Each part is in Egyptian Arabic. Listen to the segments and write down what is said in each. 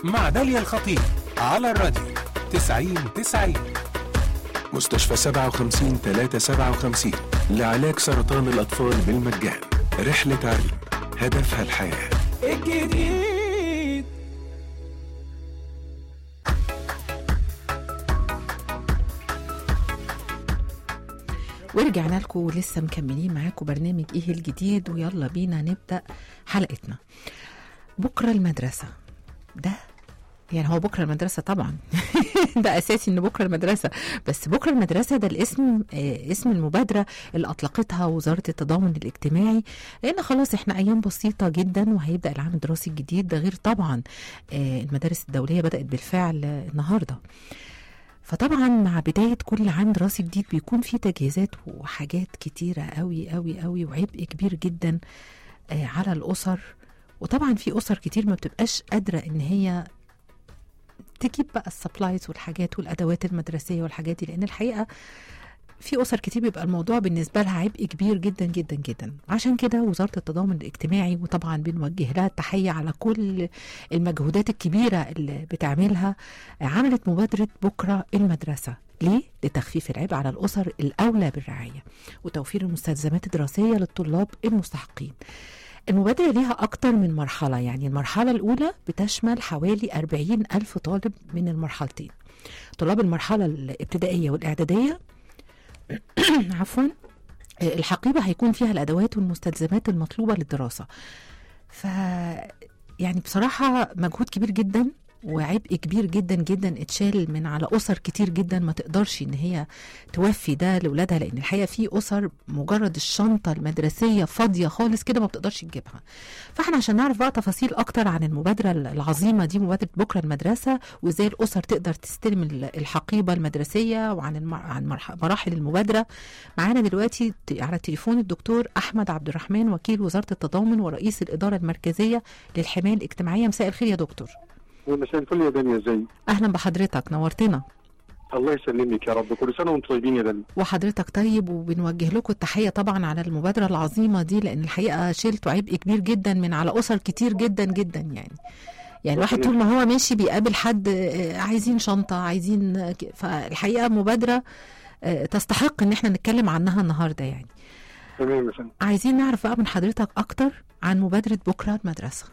مع داليا الخطيب على الراديو 90 90 مستشفى 57 357 لعلاج سرطان الأطفال بالمجان رحلة علم هدفها الحياة الجديد ورجعنا لكم لسه مكملين معاكم برنامج ايه الجديد ويلا بينا نبدا حلقتنا بكره المدرسه ده يعني هو بكره المدرسه طبعا ده اساسي ان بكره المدرسه بس بكره المدرسه ده الاسم آه اسم المبادره اللي اطلقتها وزاره التضامن الاجتماعي لان خلاص احنا ايام بسيطه جدا وهيبدا العام الدراسي الجديد ده غير طبعا آه المدارس الدوليه بدات بالفعل آه، النهارده فطبعا مع بداية كل عام دراسي جديد بيكون في تجهيزات وحاجات كتيرة قوي قوي قوي وعبء كبير جدا آه، على الأسر وطبعا في أسر كتير ما بتبقاش قادرة إن هي تجيب بقى السبلايز والحاجات والأدوات المدرسية والحاجات دي لأن الحقيقة في أسر كتير بيبقى الموضوع بالنسبة لها عبء كبير جدا جدا جدا عشان كده وزارة التضامن الاجتماعي وطبعا بنوجه لها التحية على كل المجهودات الكبيرة اللي بتعملها عملت مبادرة بكرة المدرسة ليه؟ لتخفيف العبء على الأسر الأولى بالرعاية وتوفير المستلزمات الدراسية للطلاب المستحقين المبادرة ليها أكتر من مرحلة يعني المرحلة الأولى بتشمل حوالي 40 ألف طالب من المرحلتين طلاب المرحلة الابتدائية والإعدادية عفوا آه، الحقيبة هيكون فيها الأدوات والمستلزمات المطلوبة للدراسة ف يعني بصراحة مجهود كبير جدا وعبء كبير جدا جدا اتشال من على اسر كتير جدا ما تقدرش ان هي توفي ده لاولادها لان الحقيقه في اسر مجرد الشنطه المدرسيه فاضيه خالص كده ما بتقدرش تجيبها فاحنا عشان نعرف بقى تفاصيل اكتر عن المبادره العظيمه دي مبادره بكره المدرسه وازاي الاسر تقدر تستلم ال- الحقيبه المدرسيه وعن الم... عن مرح- مراحل المبادره معانا دلوقتي ت- على التليفون الدكتور احمد عبد الرحمن وكيل وزاره التضامن ورئيس الاداره المركزيه للحمايه الاجتماعيه مساء الخير يا دكتور مساء الفل يا دنيا ازاي؟ اهلا بحضرتك نورتنا الله يسلمك يا رب كل سنه وانتم طيبين يا دنيا وحضرتك طيب وبنوجه لكم التحيه طبعا على المبادره العظيمه دي لان الحقيقه شلتوا عبء كبير جدا من على اسر كتير جدا جدا يعني يعني الواحد طول ما هو ماشي بيقابل حد آه، عايزين شنطه عايزين آه، ك- فالحقيقه مبادره آه، تستحق ان احنا نتكلم عنها النهارده يعني تمام يا فندم عايزين نعرف بقى من حضرتك اكتر عن مبادره بكره المدرسه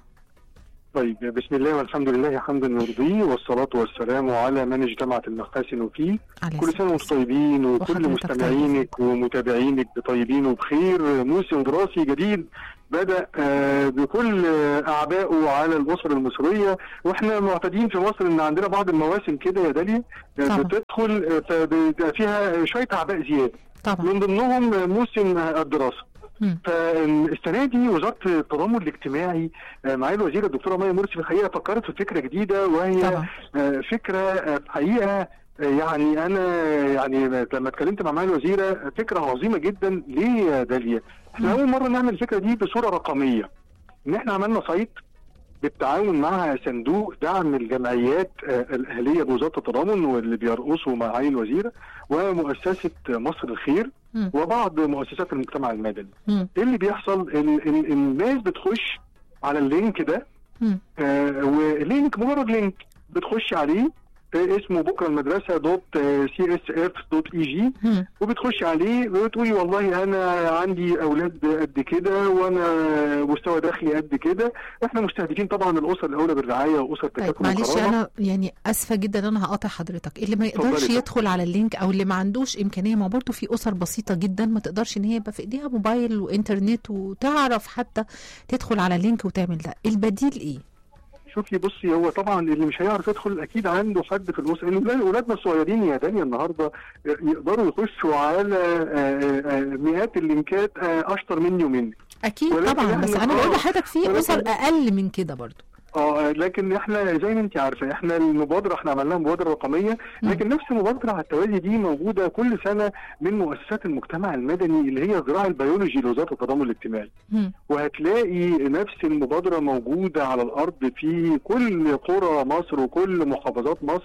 طيب بسم الله والحمد لله حمدا يرضيه والصلاه والسلام على من اجتمعت المحاسن فيه على كل سنه وانتم طيبين وكل وحضرتك مستمعينك ومتابعينك بطيبين وبخير موسم دراسي جديد بدا آه، بكل آه، اعبائه على الاسر المصريه واحنا معتادين في مصر ان عندنا بعض المواسم كده يا داليا آه، طبعا. بتدخل آه، فبيبقى فيها شويه اعباء زياده طبعا من ضمنهم موسم الدراسه مم. فالسنه دي وزاره التضامن الاجتماعي آه، معالي الوزيره الدكتوره مايا مرسي في الحقيقه فكرت في فكره جديده وهي طبعا آه، فكره آه، في الحقيقه آه، يعني انا يعني لما اتكلمت مع معالي الوزيره آه، فكره عظيمه جدا ليه يا داليا؟ احنا مم. اول مره نعمل الفكره دي بصوره رقميه ان احنا عملنا سايت بالتعاون مع صندوق دعم الجمعيات آه، الاهليه بوزاره التضامن واللي بيرقصه معالي الوزيره ومؤسسه مصر الخير مم. وبعض مؤسسات المجتمع المدني. مم. ايه اللي بيحصل؟ ال- ال- الناس بتخش على اللينك ده مم. آه واللينك مجرد لينك بتخش عليه آه اسمه بكره المدرسه دوت سي اس اف دوت اي جي مم. وبتخش عليه وتقولي والله انا عندي اولاد قد كده وانا مستوى دخلي قد كده احنا مستهدفين طبعا الاسر الاولى بالرعايه واسر طيب تكافل معلش وكرامه انا يعني اسفه جدا ان انا هقاطع حضرتك اللي ما اتفضلي يقدرش طبعا. يدخل على اللينك او اللي ما عندوش امكانيه ما برضه في اسر بسيطه جدا ما تقدرش ان هي يبقى في ايديها موبايل وانترنت وتعرف حتى تدخل على اللينك وتعمل ده البديل ايه شوفي بصي هو طبعا اللي مش هيعرف يدخل اكيد عنده حد في الاسره الأولاد- اولادنا الصغيرين يا دنيا النهارده يقدروا يخشوا على آه، آه، مئات اللينكات آه، اشطر مني ومنك اكيد ولكن طبعا بس إحنا انا بقول آه، لحضرتك في ولكن- اسر اقل من كده برضه اه لكن احنا زي ما انت عارفه احنا المبادره احنا عملناها مبادره رقميه لكن نفس المبادره على التوالي دي موجوده كل سنه من مؤسسات المجتمع المدني اللي هي الذراع البيولوجي لوزاره التضامن الاجتماعي مم. وهتلاقي نفس المبادره موجوده على الارض في كل قرى مصر وكل محافظات مصر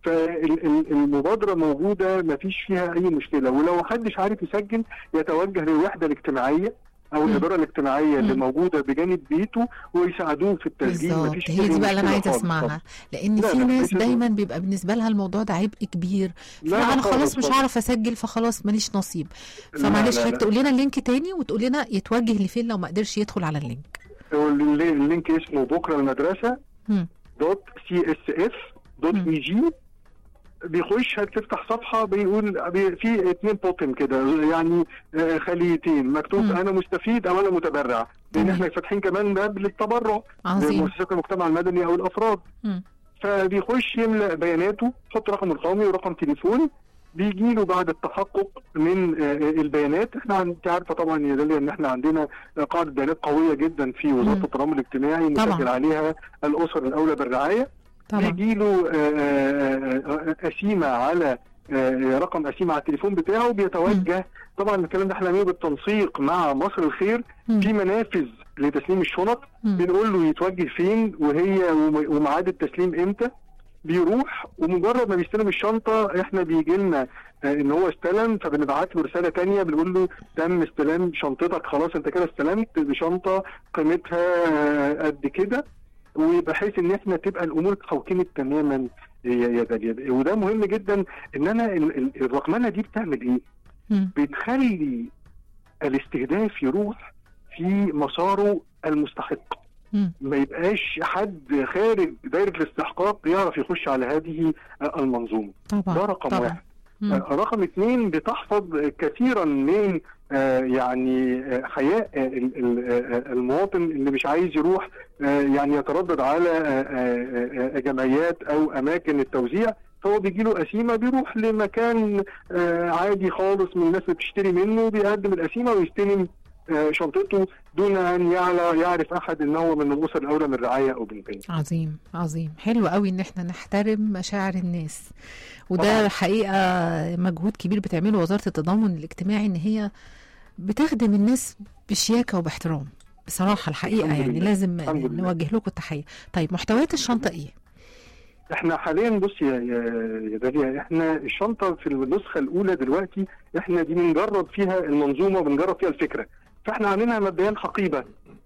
فالمبادره موجوده ما فيش فيها اي مشكله ولو محدش عارف يسجل يتوجه للوحده الاجتماعيه او مم. الاداره الاجتماعيه اللي مم. موجوده بجانب بيته ويساعدوه في التسجيل بالظبط مفيش هي أي دي بقى اللي انا مشكلة عايزه خالص. اسمعها لان لا، في لا، ناس مفيش- دايما بيبقى بالنسبه لها الموضوع ده عبء كبير لا، لا فانا خلاص خالص مش خالص. هعرف اسجل فخلاص ماليش نصيب لا، فمعلش لا، حضرتك لا. تقول لنا اللينك تاني وتقول لنا يتوجه لفين لو ما قدرش يدخل على اللينك واللي- اللينك اسمه بكره المدرسه مم. دوت سي اس اف دوت مم. اي جي بيخش هتفتح صفحه بيقول بي في اتنين بوتن كده يعني آه، خليتين مكتوب مم. انا مستفيد او انا متبرع لان تمام. احنا فاتحين كمان باب للتبرع عظيم لمؤسسات المجتمع المدني او الافراد مم. فبيخش يملأ بياناته يحط رقم القومي ورقم تليفون بيجي له بعد التحقق من آه، البيانات احنا عن- انت عارفه طبعا يا داليا ان احنا عندنا قاعده بيانات قويه جدا في وزاره مم. التضامن الاجتماعي طبعا. مسجل عليها الاسر الاولى بالرعايه طبعا بيجي له قسيمه على آه، رقم قسيمه على التليفون بتاعه بيتوجه طبعا الكلام ده احنا بنعمله بالتنسيق مع مصر الخير مم. في منافذ لتسليم الشنط مم. بنقول له يتوجه فين وهي وم- وميعاد التسليم امتى بيروح ومجرد ما بيستلم الشنطه احنا بيجي لنا آه، ان هو استلم فبنبعت له رساله تانية بنقول له تم استلام شنطتك خلاص انت كده استلمت بشنطه قيمتها آه، قد كده وبحيث ان احنا تبقى الامور اتحوكمت تماما يا يا داليا وده مهم جدا ان انا ال- ال- الرقمنه دي بتعمل ايه؟ مم. بتخلي الاستهداف يروح في مساره المستحق مم. ما يبقاش حد خارج دايره الاستحقاق يعرف يخش على هذه المنظومه طبعا ده رقم طبعا واحد مم. آه، رقم اثنين بتحفظ كثيرا من آه، يعني آه، حياء آه، ال- ال- آه، المواطن اللي مش عايز يروح آه، يعني يتردد على آه، آه، آه، جمعيات او اماكن التوزيع فهو بيجي له قسيمه بيروح لمكان آه، عادي خالص من الناس اللي بتشتري منه بيقدم القسيمه ويستلم آه، شنطته دون ان يعلى يعرف احد ان هو من الاسر الاولى من الرعايه او بالبيت. عظيم عظيم حلو قوي ان احنا نحترم مشاعر الناس وده طبعاً. حقيقه مجهود كبير بتعمله وزاره التضامن الاجتماعي ان هي بتخدم الناس بشياكه وباحترام بصراحه الحقيقه الحمد يعني لله. لازم الحمد لله. نوجه لكم التحيه طيب محتويات الشنطه ايه احنا حاليا بص يا يا يا داليا احنا الشنطه في النسخه الاولى دلوقتي احنا دي بنجرب فيها المنظومه وبنجرب فيها الفكره فاحنا عاملينها مبدئيا حقيبه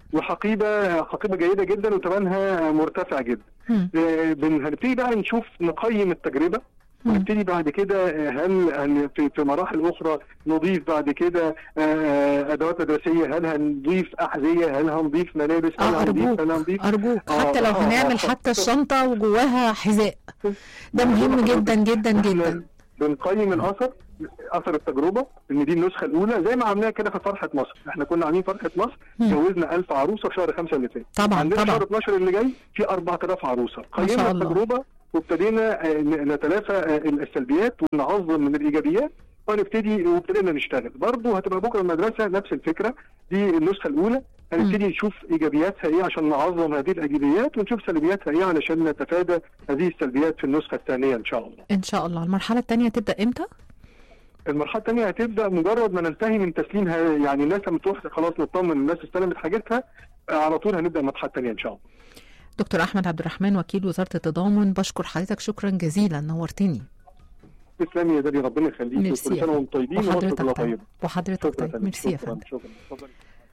وحقيبه حقيبه جيده جدا وثمنها مرتفع جدا مم. اه، بن- هنبتدي بقى نشوف نقيم التجربه مم. ونبتدي بعد كده اه، هل هن في في مراحل اخرى نضيف بعد كده اه، ادوات مدرسيه هل هنضيف احذيه هل هنضيف ملابس هل اه هنضيف ارجوك هل هنضيف ارجوك آه، حتى لو آه، هنعمل آه، حتى آه. الشنطه وجواها حذاء ده مهم جدا جدا احنا جدا بنقيم الاثر اثر التجربه ان دي النسخه الاولى زي ما عملناها كده في فرحه مصر احنا كنا عاملين فرحه مصر مم. جوزنا 1000 عروسه في شهر 5 اللي فات طبعا عندنا طبعا شهر 12 اللي جاي في 4000 عروسه ما شاء قيمنا الله. التجربه وابتدينا آه، ن- نتلافى آه، السلبيات ونعظم من الايجابيات ونبتدي وابتدينا نشتغل برضه هتبقى بكره المدرسه نفس الفكره دي النسخه الاولى هنبتدي نشوف ايجابياتها ايه عشان نعظم هذه الايجابيات ونشوف سلبياتها ايه علشان نتفادى هذه السلبيات في النسخه الثانيه ان شاء الله ان شاء الله المرحله الثانيه تبدا امتى المرحله الثانيه هتبدا مجرد ما ننتهي من تسليمها يعني الناس لما تروح خلاص نطمن الناس استلمت حاجتها آه، على طول هنبدا المرحله الثانيه ان شاء الله دكتور احمد عبد الرحمن وكيل وزاره التضامن بشكر حضرتك شكرا جزيلا نورتني تسلمي يا دالي ربنا يخليك ميرسي وكل يا سنه فندم. وانتم طيبين ومصر وحضرتك كلها طيب طيبه وحضرتك شكرا طيب ميرسي يا فندم شكرا اتفضلي.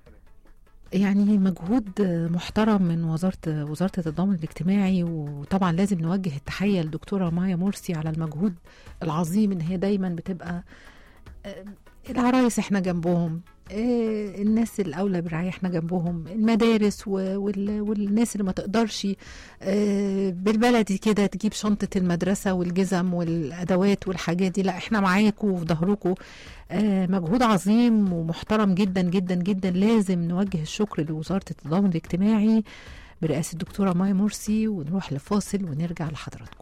يعني مجهود محترم من وزاره وزاره التضامن الاجتماعي وطبعا لازم نوجه التحيه للدكتوره مايا مرسي على المجهود العظيم ان هي دايما بتبقى آه، العرايس احنا جنبهم آه، الناس الاولى بالرعايه احنا جنبهم المدارس و- وال- والناس اللي ما تقدرش آه، بالبلدي كده تجيب شنطه المدرسه والجزم والادوات والحاجات دي لا احنا معاكم وفي ظهركم آه، مجهود عظيم ومحترم جدا جدا جدا لازم نوجه الشكر لوزاره التضامن الاجتماعي برئاسه الدكتوره ماي مرسي ونروح لفاصل ونرجع لحضراتكم